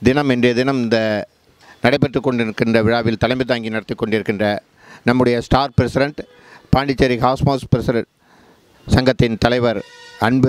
தினம் இன்றைய தினம் இந்த நடைபெற்று கொண்டிருக்கின்ற விழாவில் தலைமை தாங்கி நடத்தி கொண்டிருக்கின்ற நம்முடைய star president Pondicherry Cosmos president சங்கத்தின் தலைவர் அன்பு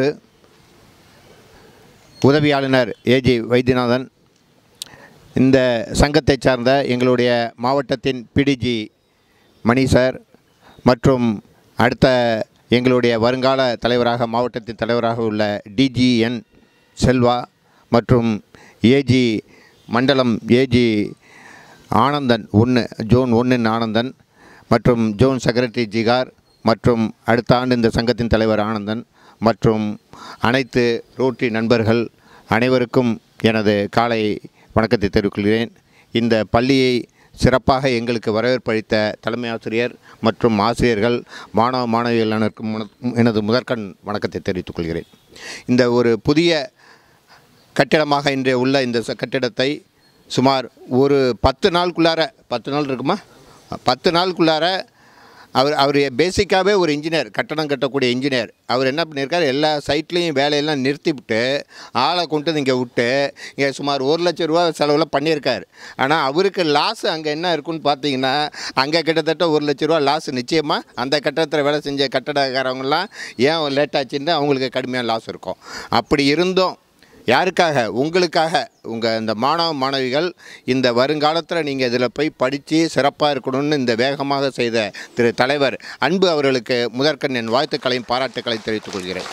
உதவி ஆளுநர் ஏஜி வைத்தியநாதன் இந்த சங்கத்தைச் சார்ந்த எங்களுடைய மாவட்டத்தின் பிடிஜி மணி சார் மற்றும் அடுத்த எங்களுடைய வருங்கால தலைவராக மாவட்டத்தின் தலைவராக உள்ள டிஜிஎன் செல்வா மற்றும் ஏஜி மண்டலம் ஏஜி ஆனந்தன் ஒன்று ஜோன் ஒன்றின் ஆனந்தன் மற்றும் ஜோன் செக்ரட்டரி ஜிகார் மற்றும் அடுத்த ஆண்டு இந்த சங்கத்தின் தலைவர் ஆனந்தன் மற்றும் அனைத்து ரோட்டரி நண்பர்கள் அனைவருக்கும் எனது காலை வணக்கத்தை தெரிவிக்கிறேன் இந்த பள்ளியை சிறப்பாக எங்களுக்கு வரவேற்பளித்த தலைமை ஆசிரியர் மற்றும் ஆசிரியர்கள் மாணவ மாணவிகள் அனைவருக்கும் முன- எனது முதற்கண் வணக்கத்தை தெரிவித்துக் கொள்கிறேன் இந்த ஒரு புதிய கட்டிடமாக இன்றைய உள்ள இந்த ச- கட்டிடத்தை சுமார் ஒரு பத்து நாளுக்குள்ளார பத்து நாள் இருக்குமா பத்து நாளுக்குள்ளார அவர் அவர் பேசிக்காகவே ஒரு இன்ஜினியர் கட்டடம் கட்டக்கூடிய இன்ஜினியர் அவர் என்ன பண்ணியிருக்காரு எல்லா சைட்லேயும் வேலையெல்லாம் நிறுத்திவிட்டு ஆளை கொண்டு வந்து இங்கே விட்டு இங்கே சுமார் ஒரு லட்ச ரூபா செலவில் பண்ணியிருக்காரு ஆனால் அவருக்கு லாஸ் அங்கே என்ன இருக்குன்னு பார்த்தீங்கன்னா அங்கே கிட்டத்தட்ட ஒரு லட்ச ரூபா லாஸ் நிச்சயமாக அந்த கட்டடத்தில் வேலை செஞ்ச கட்டடக்காரவங்களாம் ஏன் லேட் ஆச்சுன்னு அவங்களுக்கு கடுமையான லாஸ் இருக்கும் அப்படி இருந்தும் யாருக்காக உங்களுக்காக உங்கள் இந்த மாணவ மாணவிகள் இந்த வருங்காலத்தில் நீங்கள் இதில் போய் படித்து சிறப்பாக இருக்கணும்னு இந்த வேகமாக செய்த திரு தலைவர் அன்பு அவர்களுக்கு முதற்கண் என் வாழ்த்துக்களையும் பாராட்டுக்களையும் தெரிவித்துக் கொள்கிறேன்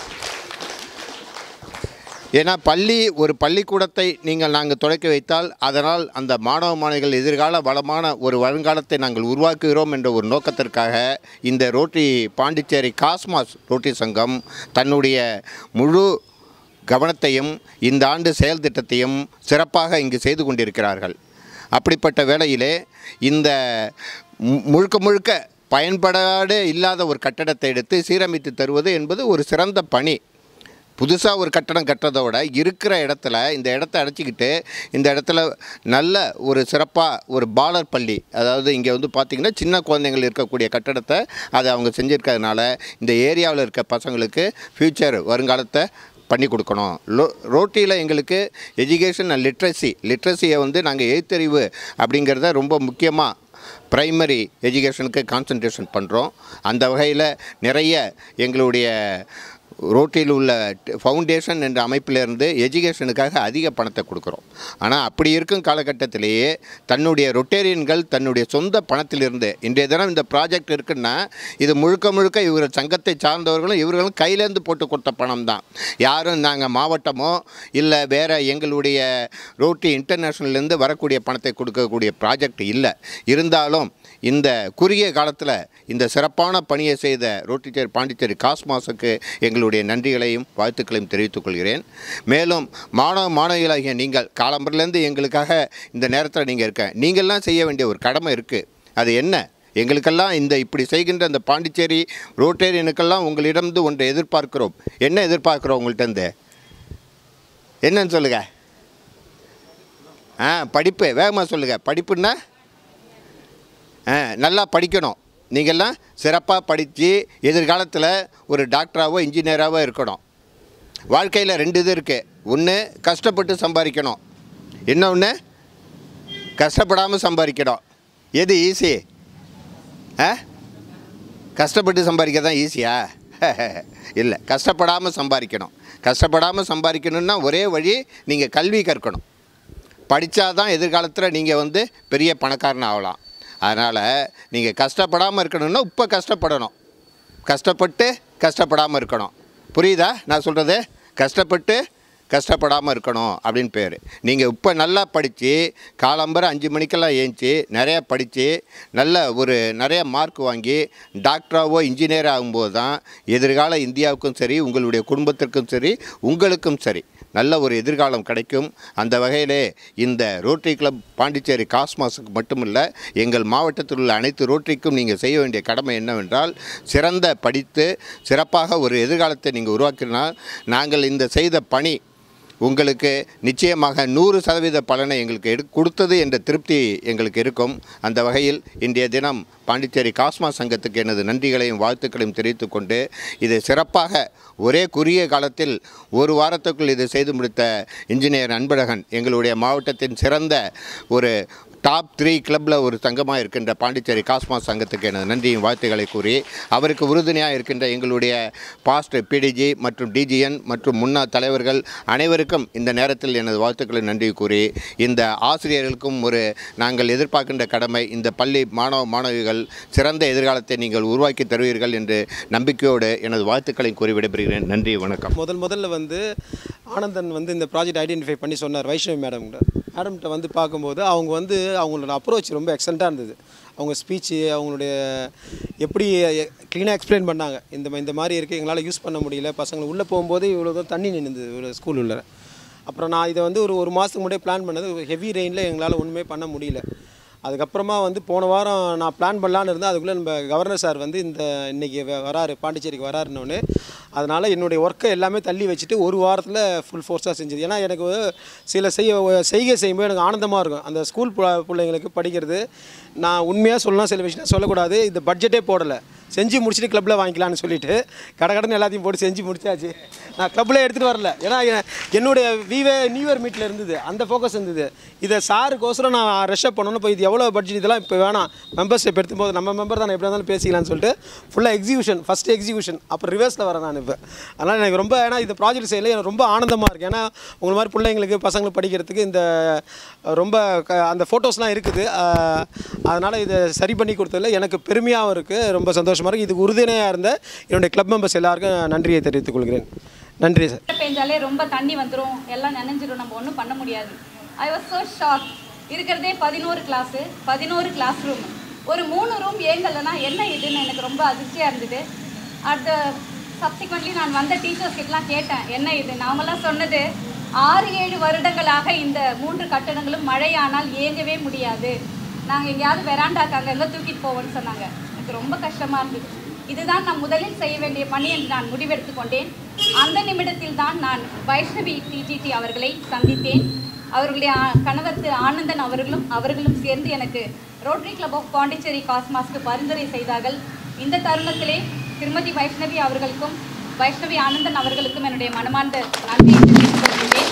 ஏன்னா பள்ளி ஒரு பள்ளிக்கூடத்தை நீங்கள் நாங்கள் தொடக்கி வைத்தால் அதனால் அந்த மாணவ மாணவிகள் எதிர்கால வளமான ஒரு வருங்காலத்தை நாங்கள் உருவாக்குகிறோம் என்ற ஒரு நோக்கத்திற்காக இந்த ரோட்டரி பாண்டிச்சேரி காஸ்மாஸ் ரோட்டரி சங்கம் தன்னுடைய முழு கவனத்தையும் இந்த ஆண்டு செயல் திட்டத்தையும் சிறப்பாக இங்கு செய்து கொண்டிருக்கிறார்கள் அப்படிப்பட்ட வேளையிலே இந்த மு- முழுக்க முழுக்க பயன்படாடு இல்லாத ஒரு கட்டடத்தை எடுத்து சீரமைத்து தருவது என்பது ஒரு சிறந்த பணி புதுசாக ஒரு கட்டடம் கட்டுறதோட இருக்கிற இடத்துல இந்த இடத்த அடைச்சிக்கிட்டு இந்த இடத்துல நல்ல ஒரு சிறப்பாக ஒரு பாலர் பள்ளி அதாவது இங்கே வந்து பார்த்திங்கன்னா சின்ன குழந்தைங்கள் இருக்கக்கூடிய கட்டடத்தை அதை அவங்க செஞ்சுருக்கிறதுனால இந்த ஏரியாவில் இருக்க பசங்களுக்கு ஃப்யூச்சர் வருங்காலத்தை பண்ணி கொடுக்கணும் லோ ரோட்டியில் எங்களுக்கு எஜுகேஷன் அண்ட் லிட்ரஸி லிட்ரஸியை வந்து நாங்கள் எழுத்தறிவு அப்படிங்கிறத ரொம்ப முக்கியமாக பிரைமரி எஜுகேஷனுக்கு கான்சன்ட்ரேஷன் பண்ணுறோம் அந்த வகையில் நிறைய எங்களுடைய ரோட்டில் உள்ள ஃபவுண்டேஷன் என்ற அமைப்பிலிருந்து எஜுகேஷனுக்காக அதிக பணத்தை கொடுக்குறோம் ஆனால் அப்படி இருக்கும் காலகட்டத்திலேயே தன்னுடைய ரொட்டேரியன்கள் தன்னுடைய சொந்த பணத்திலிருந்து இன்றைய தினம் இந்த ப்ராஜெக்ட் இருக்குன்னா இது முழுக்க முழுக்க இவர் சங்கத்தை சார்ந்தவர்களும் இவர்களும் கையிலேருந்து போட்டு கொடுத்த பணம் தான் யாரும் நாங்கள் மாவட்டமோ இல்லை வேறு எங்களுடைய ரோட்டி இன்டர்நேஷ்னல்லேருந்து வரக்கூடிய பணத்தை கொடுக்கக்கூடிய ப்ராஜெக்ட் இல்லை இருந்தாலும் இந்த குறுகிய காலத்தில் இந்த சிறப்பான பணியை செய்த ரோட்டிச்சேரி பாண்டிச்சேரி காஸ்மாஸுக்கு எங்களுடைய நன்றிகளையும் வாழ்த்துக்களையும் தெரிவித்துக் கொள்கிறேன் மேலும் மாணவ மாணவிகளாகிய நீங்கள் காலம்பரிலேருந்து எங்களுக்காக இந்த நேரத்தில் நீங்கள் இருக்க நீங்கள்லாம் செய்ய வேண்டிய ஒரு கடமை இருக்குது அது என்ன எங்களுக்கெல்லாம் இந்த இப்படி செய்கின்ற இந்த பாண்டிச்சேரி ரோட்டேரியனுக்கெல்லாம் உங்களிடமிருந்து ஒன்றை எதிர்பார்க்கிறோம் என்ன எதிர்பார்க்குறோம் உங்கள்கிட்டருந்து என்னன்னு சொல்லுங்கள் ஆ படிப்பு வேகமாக சொல்லுங்கள் படிப்புன்னா ஆ நல்லா படிக்கணும் நீங்கள்லாம் சிறப்பாக படித்து எதிர்காலத்தில் ஒரு டாக்டராகவோ இன்ஜினியராகவோ இருக்கணும் வாழ்க்கையில் ரெண்டு இது இருக்குது ஒன்று கஷ்டப்பட்டு சம்பாதிக்கணும் இன்னொன்று கஷ்டப்படாமல் சம்பாதிக்கணும் எது ஈஸி ஆ கஷ்டப்பட்டு சம்பாதிக்க தான் ஈஸியா இல்லை கஷ்டப்படாமல் சம்பாதிக்கணும் கஷ்டப்படாமல் சம்பாதிக்கணுன்னா ஒரே வழி நீங்கள் கல்வி கற்கணும் படித்தாதான் எதிர்காலத்தில் நீங்கள் வந்து பெரிய பணக்காரன் ஆகலாம் அதனால் நீங்கள் கஷ்டப்படாமல் இருக்கணும்னா இப்போ கஷ்டப்படணும் கஷ்டப்பட்டு கஷ்டப்படாமல் இருக்கணும் புரியுதா நான் சொல்கிறது கஷ்டப்பட்டு கஷ்டப்படாமல் இருக்கணும் அப்படின்னு பேர் நீங்கள் இப்போ நல்லா படித்து காலம்பரம் அஞ்சு மணிக்கெல்லாம் ஏஞ்சி நிறையா படித்து நல்ல ஒரு நிறைய மார்க் வாங்கி டாக்டராகவோ இன்ஜினியர் ஆகும்போது தான் எதிர்கால இந்தியாவுக்கும் சரி உங்களுடைய குடும்பத்திற்கும் சரி உங்களுக்கும் சரி நல்ல ஒரு எதிர்காலம் கிடைக்கும் அந்த வகையிலே இந்த ரோட்டரி கிளப் பாண்டிச்சேரி காஸ்மாஸுக்கு மட்டுமல்ல எங்கள் மாவட்டத்தில் உள்ள அனைத்து ரோட்டரிக்கும் நீங்கள் செய்ய வேண்டிய கடமை என்னவென்றால் சிறந்த படித்து சிறப்பாக ஒரு எதிர்காலத்தை நீங்கள் உருவாக்கினால் நாங்கள் இந்த செய்த பணி உங்களுக்கு நிச்சயமாக நூறு சதவீத பலனை எங்களுக்கு எடு கொடுத்தது என்ற திருப்தி எங்களுக்கு இருக்கும் அந்த வகையில் இன்றைய தினம் பாண்டிச்சேரி காஸ்மா சங்கத்துக்கு எனது நன்றிகளையும் வாழ்த்துக்களையும் தெரிவித்துக் கொண்டு இது சிறப்பாக ஒரே குறுகிய காலத்தில் ஒரு வாரத்துக்குள் இது செய்து முடித்த இன்ஜினியர் அன்பழகன் எங்களுடைய மாவட்டத்தின் சிறந்த ஒரு டாப் த்ரீ கிளப்பில் ஒரு சங்கமாக இருக்கின்ற பாண்டிச்சேரி காஸ்மாஸ் சங்கத்துக்கு எனது நன்றியும் வாழ்த்துக்களை கூறி அவருக்கு உறுதுணையாக இருக்கின்ற எங்களுடைய பாஸ்ட் பிடிஜி மற்றும் டிஜிஎன் மற்றும் முன்னாள் தலைவர்கள் அனைவருக்கும் இந்த நேரத்தில் எனது வாழ்த்துக்களை நன்றி கூறி இந்த ஆசிரியர்களுக்கும் ஒரு நாங்கள் எதிர்பார்க்கின்ற கடமை இந்த பள்ளி மாணவ மாணவிகள் சிறந்த எதிர்காலத்தை நீங்கள் உருவாக்கி தருவீர்கள் என்று நம்பிக்கையோடு எனது வாழ்த்துக்களை கூறி விடைபெறுகிறேன் நன்றி வணக்கம் முதல் முதல்ல வந்து ஆனந்தன் வந்து இந்த ப்ராஜெக்ட் ஐடென்டிஃபை பண்ணி சொன்னார் வைஷ்ணவி மேடம்கிட்ட மேடம்கிட்ட வந்து பார்க்கும்போது அவங்க வந்து அவங்களோட அப்ரோச் ரொம்ப எக்ஸலண்ட்டாக இருந்தது அவங்க ஸ்பீச்சு அவங்களுடைய எப்படி க்ளீனாக எக்ஸ்பிளைன் பண்ணாங்க இந்த மா- இந்த மாதிரி இருக்குது எங்களால் யூஸ் பண்ண முடியல பசங்களை உள்ளே போகும்போது இவ்வளோ தூரம் தண்ணி நின்றுது ஒரு ஸ்கூல் உள்ள அப்புறம் நான் இதை வந்து ஒரு ஒரு மாதத்துக்கு முன்னாடியே பிளான் பண்ணது ஹெவி ரெயினில் எங்களால் ஒன்றுமே பண்ண முடியல அதுக்கப்புறமா வந்து போன வாரம் நான் பிளான் பண்ணலான்னு இருந்தேன் அதுக்குள்ளே நம்ம கவர்னர் சார் வந்து இந்த இன்னைக்கு வ- வராரு பாண்டிச்சேரிக்கு வராருன்னொன்று அதனால் என்னுடைய ஒர்க்கை எல்லாமே தள்ளி வச்சுட்டு ஒரு வாரத்தில் ஃபுல் ஃபோர்ஸாக செஞ்சது ஏன்னா எனக்கு சில செய்ய செய்கை செய்யும்போது எனக்கு ஆனந்தமாக இருக்கும் அந்த ஸ்கூல் பிள்ளைங்களுக்கு படிக்கிறது நான் உண்மையாக சொல்லலாம் சில விஷயம் சொல்லக்கூடாது இந்த பட்ஜெட்டே போடலை செஞ்சு முடிச்சுட்டு கிளப்பில் வாங்கிக்கலாம்னு சொல்லிட்டு கடை கடன் எல்லாத்தையும் போட்டு செஞ்சு முடிச்சாச்சு நான் கிளப்பில் எடுத்துகிட்டு வரல ஏன்னா எ- என்னுடைய விவே நியூ இயர் மீட்டில் இருந்தது அந்த ஃபோக்கஸ் இருந்தது இதை சாருக்கோசரம் நான் ரெஷப் பண்ணணும் இப்போ இது எவ்வளோ பட்ஜெட் இதெல்லாம் இப்போ வேணாம் மெம்பர்ஷிப் எடுத்தும்போது நம்ம மெம்பர் தான் எப்படி இருந்தாலும் பேசிக்கலாம்னு சொல்லிட்டு ஃபுல்லாக எக்ஸிக்யூஷன் ஃபஸ்ட் எக்ஸிக்யூஷன் அப்புறம் ரிவர்ஸில் வரேன் நான் இப்போ அதனால் எனக்கு ரொம்ப ஏன்னா இந்த ப்ராஜெக்ட் செய்யல எனக்கு ரொம்ப ஆனந்தமாக இருக்குது ஏன்னா உங்களை மாதிரி பிள்ளைங்களுக்கு பசங்களுக்கு படிக்கிறதுக்கு இந்த ரொம்ப க அந்த ஃபோட்டோஸ்லாம் இருக்குது அதனால் இதை சரி பண்ணி கொடுத்ததில் எனக்கு பெருமையாகவும் இருக்குது ரொம்ப சந்தோஷமாக இருக்குது இதுக்கு உறுதுணையாக இருந்த என்னுடைய கிளப் மெம்பர்ஸ் எல்லாருக்கும் நன்றியை தெரிவித்துக் கொள்கிறேன் நன்றி சார் மழை பெஞ்சாலே ரொம்ப தண்ணி வந்துடும் எல்லாம் நனைஞ்சிரும் நம்ம ஒன்றும் பண்ண முடியாது ஐ வாஸ் so ஷாக் இருக்கிறதே பதினோரு கிளாஸு பதினோரு கிளாஸ் ரூம் ஒரு மூணு ரூம் ஏங்கலைன்னா என்ன இதுன்னு எனக்கு ரொம்ப அதிர்ச்சியாக இருந்தது அட் சப்சிக்வெண்ட்லி நான் வந்த டீச்சர்ஸ் கிட்டலாம் கேட்டேன் என்ன இது நாமெல்லாம் சொன்னது ஆறு ஏழு வருடங்களாக இந்த மூன்று கட்டடங்களும் மழையானால் இயங்கவே முடியாது நாங்கள் எங்கேயாவது வெராண்டாக்கு அங்கங்கே தூக்கிட்டு போவோம்னு சொன்னாங்க எனக்கு ரொம்ப கஷ்டமாக இருந்தது இதுதான் நான் முதலில் செய்ய வேண்டிய பணி என்று நான் முடிவெடுத்துக் கொண்டேன் அந்த நிமிடத்தில் தான் நான் வைஷ்ணவி டிடிடி அவர்களை சந்தித்தேன் அவர்களுடைய ஆ- கணவர் திரு ஆனந்தன் அவர்களும் அவர்களும் சேர்ந்து எனக்கு ரோட்டரி கிளப் ஆஃப் பாண்டிச்சேரி காஸ்மாஸ்க்கு பரிந்துரை செய்தார்கள் இந்த தருணத்திலே திருமதி வைஷ்ணவி அவர்களுக்கும் வைஷ்ணவி ஆனந்தன் அவர்களுக்கும் என்னுடைய மனமார்ந்த நன்றியை தெரிவித்துக் கொள்கிறேன்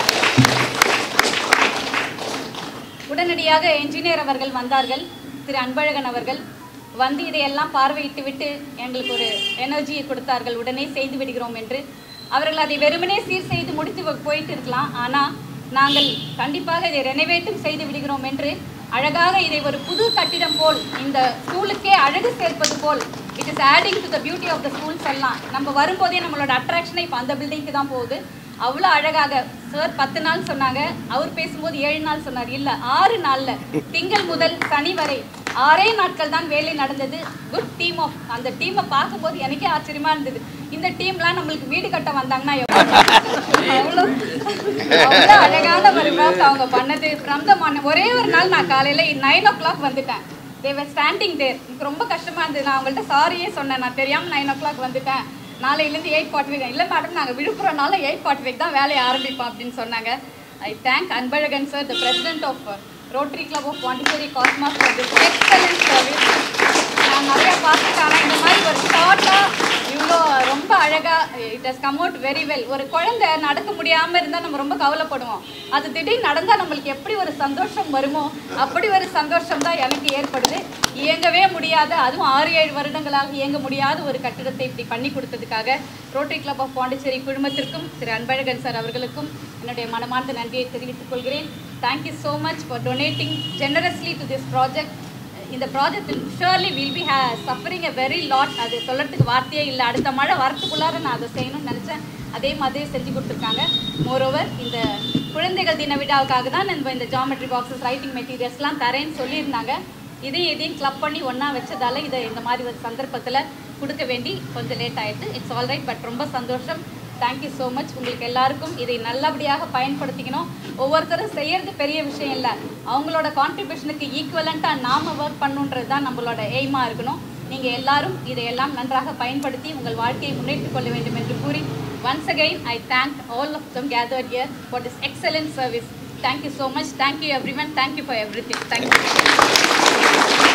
உடனடியாக என்ஜினியர் அவர்கள் வந்தார்கள் திரு அன்பழகன் அவர்கள் வந்து இதையெல்லாம் பார்வையிட்டு விட்டு எங்களுக்கு ஒரு எனர்ஜியை கொடுத்தார்கள் உடனே செய்து விடுகிறோம் என்று அவர்கள் அதை வெறுமனே சீர் செய்து முடித்து வ- போயிட்டு இருக்கலாம் ஆனால் நாங்கள் கண்டிப்பாக இதை ரெனோவேட்டும் செய்து விடுகிறோம் என்று அழகாக இதை ஒரு புது கட்டிடம் போல் இந்த ஸ்கூலுக்கே அழகு சேர்ப்பது போல் it is adding to the beauty of the school சொல்லலாம் நம்ம வரும்போதே நம்மளோட அட்ராக்ஷனே இப்போ அந்த பில்டிங்க்கு தான் போகுது அவ்வளோ அழகாக சார் பத்து நாள் சொன்னாங்க அவர் பேசும்போது ஏழு நாள் சொன்னார் இல்லை ஆறு நாளில் திங்கள் முதல் சனி வரை ஆறே நாட்கள் தான் வேலை நடந்தது குட் டீம் ஆஃப் அந்த டீமை பார்க்கும்போது எனக்கே ஆச்சரியமா இருந்தது இந்த டீம்லாம் நம்மளுக்கு வீடு கட்ட வந்தாங்கன்னா எவ்வளோ அவ்வளோ அவ்வளோ அழகான ஒரு ஒர்க் அவங்க பண்ணது ஃப்ரம் த மார்னிங் ஒரே ஒரு நாள் நான் காலையில் நைன் ஓ கிளாக் வந்துட்டேன் தேவர் ஸ்டாண்டிங் தேர் எனக்கு ரொம்ப கஷ்டமாக இருந்தது நான் அவங்கள்ட்ட சாரியே சொன்னேன் நான் தெரியாமல் நைன் ஓ கிளாக் வந்துட்டேன் நாளையிலேருந்து எயிட் ஃபார்ட்டி ஃபைவ் இல்லை மேடம் நாங்கள் விழுப்புரம்னால எயிட் ஃபார்ட்டி ஃபைவ் தான் வேலையை ஆரம்பிப்போம் அப்படின்னு சொன்னாங்க I thank Anbazhagan sir the president of Rotary Club of Pondicherry Cosmos for this excellent service நான் நிறைய பார்த்துட்டேன் ஆனால் இந்த மாதிரி ஒரு ஷார்ட்டாக இவ்வளோ ரொம்ப அழகாக it has come out very well ஒரு குழந்தை நடக்க முடியாமல் இருந்தால் நம்ம ரொம்ப கவலைப்படுவோம் அது திடீர்னு நடந்தால் நம்மளுக்கு எப்படி ஒரு சந்தோஷம் வருமோ அப்படி ஒரு சந்தோஷம் தான் எனக்கு ஏற்படுது இயங்கவே முடியாத அதுவும் ஆறு ஏழு வருடங்களாக இயங்க முடியாத ஒரு கட்டிடத்தை இப்படி பண்ணி கொடுத்ததுக்காக ரோட்டரி கிளப் ஆஃப் பாண்டிச்சேரி குழுமத்திற்கும் திரு அன்பழகன் சார் அவர்களுக்கும் என்னுடைய மனமார்ந்த நன்றியை தெரிவித்துக் கொள்கிறேன் thank you so much for donating generously to this project இந்த project surely will be hey suffering a very lot அது சொல்கிறதுக்கு வார்த்தையே இல்லை அடுத்த மழை வரத்துக்குள்ளார நான் அதை செய்யணும்னு நினச்சேன் அதே மாதிரி செஞ்சு கொடுத்துருக்காங்க மோரோவர் இந்த குழந்தைகள் தின விழாவுக்காக தான் நம்ம இந்த ஜாமெட்ரி பாக்ஸஸ் ரைட்டிங் மெட்டீரியல்ஸ்லாம் தரேன்னு சொல்லியிருந்தாங்க இதையும் இதையும் கிளப் பண்ணி ஒன்றா வச்சதால இதை இந்த மாதிரி ஒரு சந்தர்ப்பத்தில் கொடுக்க வேண்டி கொஞ்சம் லேட் ஆயிடுது இட்ஸ் ஆல் ரைட் பட் ரொம்ப சந்தோஷம் தேங்க்யூ ஸோ மச் உங்களுக்கு எல்லாருக்கும் இதை நல்லபடியாக பயன்படுத்திக்கணும் ஒவ்வொருத்தரும் செய்யறது பெரிய விஷயம் இல்லை அவங்களோட கான்ட்ரிபியூஷனுக்கு ஈக்குவலண்ட்டாக நாம ஒர்க் பண்ணுன்றது தான் நம்மளோட எய்மாக இருக்கணும் நீங்கள் எல்லாரும் இதையெல்லாம் நன்றாக பயன்படுத்தி உங்கள் வாழ்க்கையை முன்னேற்றிக் கொள்ள வேண்டும் என்று கூறி once again, I thank all of them gathered here for this excellent service. Thank you so much. Thank you, everyone. Thank you for everything. Thank you.